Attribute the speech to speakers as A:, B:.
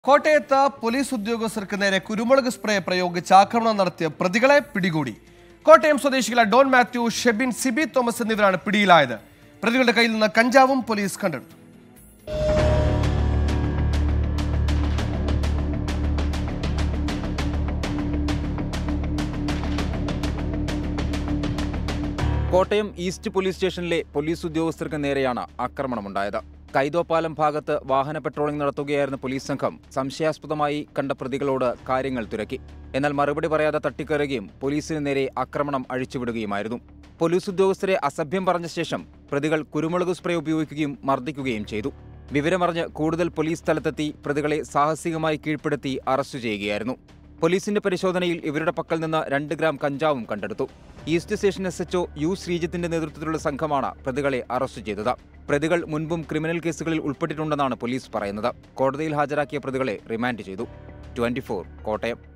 A: കോട്ടയത്ത് പോലീസ് ഉദ്യോഗസ്ഥർക്ക് നേരെ കുരുമുളക് സ്പ്രേ പ്രയോഗിച്ച് ആക്രമണം നടത്തിയ പ്രതികളെ പിടികൂടി കോട്ടയം സ്വദേശികളായ ഡോൺ മാത്യു ഷെബിൻ സിബി തോമസ് എന്നിവരാണ് പിടിയിലായത് പ്രതികളുടെ കയ്യിൽ നിന്ന് കഞ്ചാവും പോലീസ് കണ്ടെടുത്തു
B: കോട്ടയം ഈസ്റ്റ് പോലീസ് സ്റ്റേഷനിലെ പോലീസ് ഉദ്യോഗസ്ഥർക്ക് നേരെയാണ് ആക്രമണമുണ്ടായത് കൈതോപ്പാലം ഭാഗത്ത് വാഹന പെട്രോളിംഗ് നടത്തുകയായിരുന്ന പോലീസ് സംഘം സംശയാസ്പദമായി കണ്ട പ്രതികളോട് കാര്യങ്ങൾ തിരക്കി എന്നാൽ മറുപടി പറയാതെ തട്ടിക്കയറുകയും പോലീസിന് നേരെ ആക്രമണം അഴിച്ചുവിടുകയുമായിരുന്നു പോലീസ് ഉദ്യോഗസ്ഥരെ അസഭ്യം പറഞ്ഞ ശേഷം പ്രതികൾ കുരുമുളക് സ്പ്രേ ഉപയോഗിക്കുകയും മർദ്ദിക്കുകയും ചെയ്തു വിവരമറിഞ്ഞ് കൂടുതൽ പോലീസ് സ്ഥലത്തെത്തി പ്രതികളെ സാഹസികമായി കീഴ്പ്പെടുത്തി അറസ്റ്റ് ചെയ്യുകയായിരുന്നു പോലീസിന്റെ പരിശോധനയിൽ ഇവരുടെ പക്കൽ നിന്ന് രണ്ട് ഗ്രാം കഞ്ചാവും കണ്ടെടുത്തു east station S HO U ശ്രീജിത്തിന്റെ നേതൃത്വത്തിലുള്ള സംഘമാണ് പ്രതികളെ അറസ്റ്റ് ചെയ്തത് പ്രതികൾ മുൻപും ക്രിമിനൽ കേസുകളിൽ ഉൾപ്പെട്ടിട്ടുണ്ടെന്നാണ് പോലീസ് പറയുന്നത് കോടതിയിൽ ഹാജരാക്കിയ പ്രതികളെ റിമാൻഡ് ചെയ്തു ട്വന്റി കോട്ടയം